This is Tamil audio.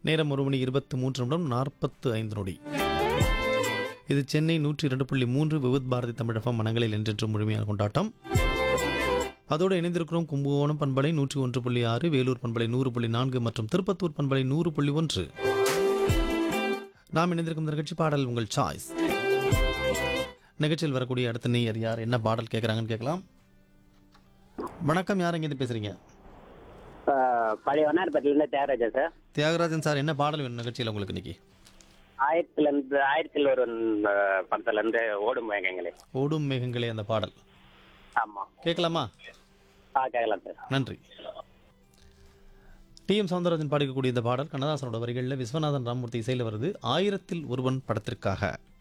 நேரம் ஒரு மணி இருபத்தி மூன்று நிமிடம் நாற்பத்து ஐந்து நொடி இது சென்னை நூற்றி இரண்டு புள்ளி மூன்று விவித் பாரதி தமிழகம் மனங்களில் என்றென்று முழுமையான கொண்டாட்டம் அதோடு இணைந்திருக்கிறோம் கும்பகோணம் பண்பலை நூற்றி ஒன்று புள்ளி ஆறு வேலூர் பண்பலை நூறு புள்ளி நான்கு மற்றும் திருப்பத்தூர் பண்பலை நூறு புள்ளி ஒன்று நாம் இணைந்திருக்கும் இந்த நிகழ்ச்சி பாடல் உங்கள் சாய்ஸ் நிகழ்ச்சியில் வரக்கூடிய அடுத்த நேயர் யார் என்ன பாடல் கேட்குறாங்கன்னு கேட்கலாம் வணக்கம் யார் எங்கேருந்து பேசுறீங்க ஆஹ் பழைய வண்ணாரப்பேட்டிலேருந்து தியாகராஜா சார் தியாகராஜன் சார் என்ன பாடல் வேணும் நிகழ்ச்சியில் உங்களுக்கு இன்னைக்கு ஆயிரத்துலேருந்து ஆயிரத்தில் ஒரு ஆஹ் படத்துலேருந்து ஓடும் வேகங்களே ஓடும் மேகங்களே அந்த பாடல் ஆமாம் கேட்கலாமா ஆ கேட்கலாம் சார் நன்றி டி எம் சவுந்தரராஜன் பாடிக்கக்கூடிய இந்த பாடல் கண்ணதாசனோட வரிகளில் விஸ்வநாதன் ராமூர்த்தி இசையில் வருது ஆயிரத்தில் ஒருவன் படத்திற்காக